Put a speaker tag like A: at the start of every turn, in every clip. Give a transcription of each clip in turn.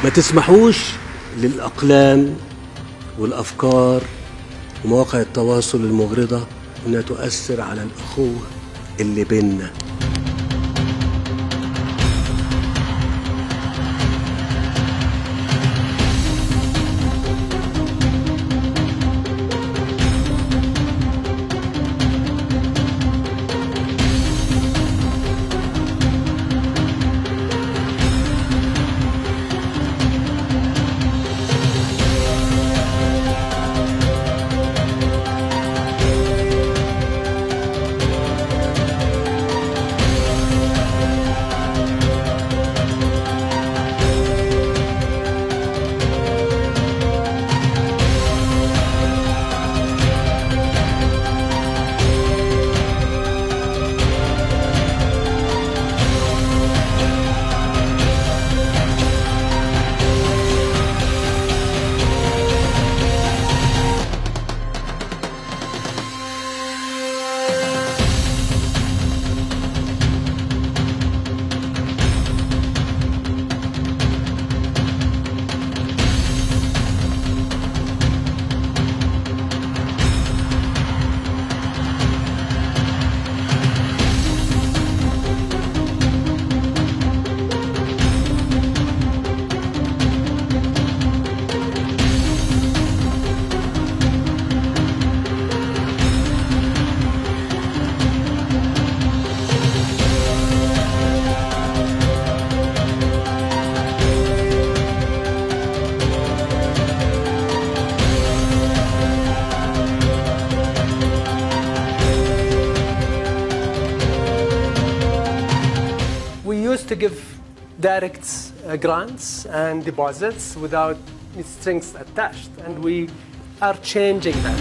A: ما تسمحوش للأقلام والأفكار ومواقع التواصل المغرضة إنها تؤثر على الأخوة اللي بيننا
B: We used to give direct uh, grants and deposits without strings attached, and we are changing that.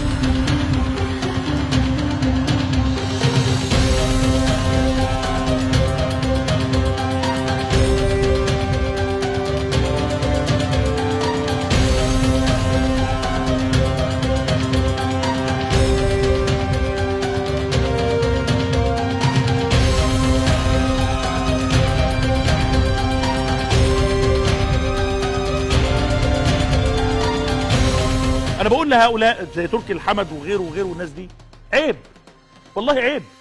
C: انا بقول لهؤلاء زي تركي الحمد وغيره وغيره والناس دي عيب والله عيب